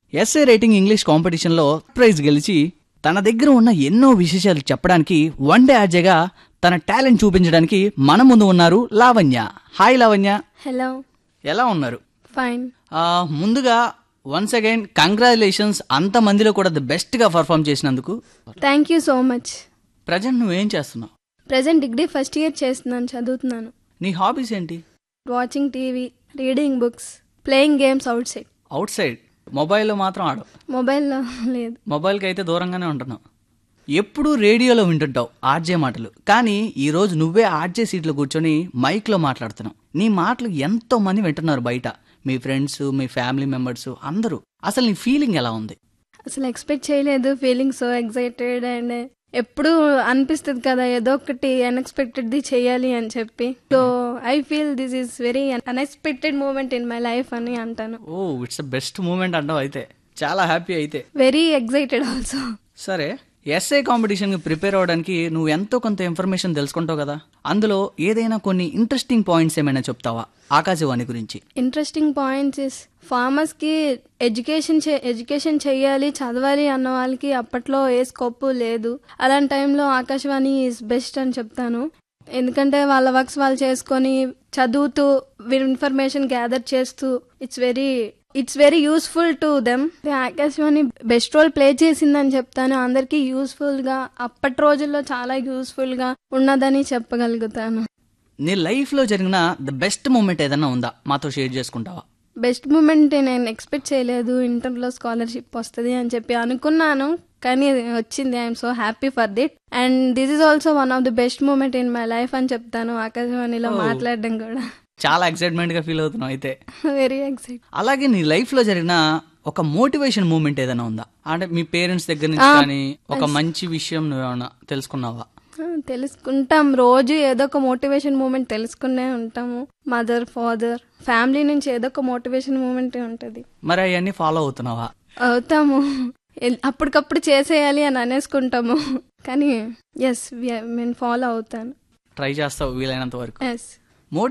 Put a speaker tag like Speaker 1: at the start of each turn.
Speaker 1: SA writing English కాంపిటీషన్లో prize గెలిచి తన దగ్గర ఉన్న ఎన్నో విశేషాలు చెప్పడానికి వన్ డే ఆర్జేగా తన టాలెంట్ చూపించడానికి మన ముందు ఉన్నారు లావణ్య హాయ్ లావణ్య
Speaker 2: హలో
Speaker 1: ఎలా ఉన్నారు
Speaker 2: ఫైన్
Speaker 1: ఆ, ముందుగా వన్స్ అగైన్ కంగ్రాచులేషన్స్ అంతమందిలో కూడా ది బెస్ట్గా పర్ఫామ్ చేసినందుకు
Speaker 2: thank you so much
Speaker 1: present నువ్వేం చేస్తున్నావు
Speaker 2: ప్రజెంట్ డిగ్రీ ఫస్ట్ ఇయర్ చేస్తున్నాను చదువుతున్నాను
Speaker 1: నీ హాబీస్ ఏంటి
Speaker 2: watching TV reading books playing games outside
Speaker 1: outside మొబైల్లో మాత్రం ఆడవు
Speaker 2: మొబైల్లో లేదు
Speaker 1: మొబైల్కి అయితే దూరంగానే ఉంటున్నావు ఎప్పుడూ రేడియోలో వింటుంటావు ఆర్జే మాటలు కానీ ఈ రోజు నువ్వే ఆర్జే సీట్లో కూర్చొని మైక్లో మాట్లాడుతున్నావు నీ మాటలు ఎంతో మంది వింటున్నారు బయట మీ ఫ్రెండ్స్ మీ ఫ్యామిలీ మెంబర్స్ అందరూ అసలు నీ ఫీలింగ్ ఎలా ఉంది
Speaker 2: అసలు ఎక్స్పెక్ట్ చేయలేదు ఫీలింగ్ సో ఎక్సైటెడ్ అండ్ ఎప్పుడు అనిపిస్తుంది కదా ఏదో ఒకటి అన్ఎక్స్పెక్టెడ్ది చేయాలి అని చెప్పి so I feel this is very unexpected moment in my life అని అంటాను
Speaker 1: ఓ ఇట్స్ బెస్ట్ మూమెంట్ అంటావు అయితే చాలా హ్యాపీ అయితే
Speaker 2: వెరీ ఎక్సైటెడ్ ఆల్సో
Speaker 1: సరే ఎస్ఏ కాంపిటీషన్కి ప్రిపేర్ అవ్వడానికి నువ్వు ఎంతో కొంత ఇన్ఫర్మేషన్ తెలుసుకుంటావు కదా అందులో ఏదైనా కొన్ని ఇంట్రెస్టింగ్ పాయింట్స్ ఏమైనా చెప్తావా ఆకాశవాణి గురించి
Speaker 2: ఇంట్రెస్టింగ్ పాయింట్స్ ఇస్ ఫార్మర్స్ కి ఎడ్యుకేషన్ ఎడ్యుకేషన్ చేయాలి చదవాలి అన్న వాళ్ళకి అప్పట్లో ఏ స్కోప్ లేదు అలాంటి టైంలో ఆకాశవాణి ఈజ్ బెస్ట్ అని చెప్తాను ఎందుకంటే వాళ్ళ వర్క్స్ వాళ్ళు చేసుకొని చదువుతూ ఇన్ఫర్మేషన్ గ్యాదర్ చేస్తూ it's very it's very useful to them ఆకాశవాణి బెస్ట్ రోల్ ప్లే చేసిందని చెప్తాను అందరికీ యూస్ఫుల్ గా అప్పటి రోజుల్లో చాలా యూస్ఫుల్ గా ఉన్నదని చెప్పగలుగుతాను
Speaker 1: నీ లైఫ్లో జరిగిన ద బెస్ట్ మూమెంట్ ఏదైనా ఉందా మాతో షేర్ చేసుకుంటావా
Speaker 2: బెస్ట్ మూమెంట్ నేను ఎక్స్పెక్ట్ చేయలేదు ఇంటర్లో స్కాలర్షిప్ వస్తుంది అని చెప్పి అనుకున్నాను కానీ వచ్చింది I'm so happy for that and this is also one of the best moment in my life అని చెప్తాను ఆకాశవాణిలో
Speaker 1: Oh.
Speaker 2: మాట్లాడడం కూడా
Speaker 1: చాలా ఎక్సైట్మెంట్ గా ఫీల్ అవుతున్నావు అయితే
Speaker 2: వెరీ ఎక్సైట్
Speaker 1: అలాగే నీ లైఫ్ లో జరిగిన ఒక మోటివేషన్ మూమెంట్ ఏదైనా ఉందా అంటే మీ పేరెంట్స్ దగ్గర నుంచి
Speaker 2: Ah,
Speaker 1: కానీ ఒక మంచి విషయం నువ్వేమన్నా తెలుసుకున్నావా
Speaker 2: తెలుసుకుంటాం రోజు ఏదో ఒక మోటివేషన్ మూమెంట్ తెలుసుకునే ఉంటాము మదర్ ఫాదర్ ఫ్యామిలీ నుంచి ఏదో ఒక మోటివేషన్ మూమెంట్ ఉంటుంది
Speaker 1: మరి అవన్నీ ఫాలో అవుతున్నావా
Speaker 2: అవుతాము ఎల్- అప్పటికప్పుడు చేసేయాలి అని అనేసుకుంటాము కానీ ఎస్ నేను ఫాలో అవుతాను
Speaker 1: ట్రై చేస్తావు వీలైనంత వరకు
Speaker 2: ఎస్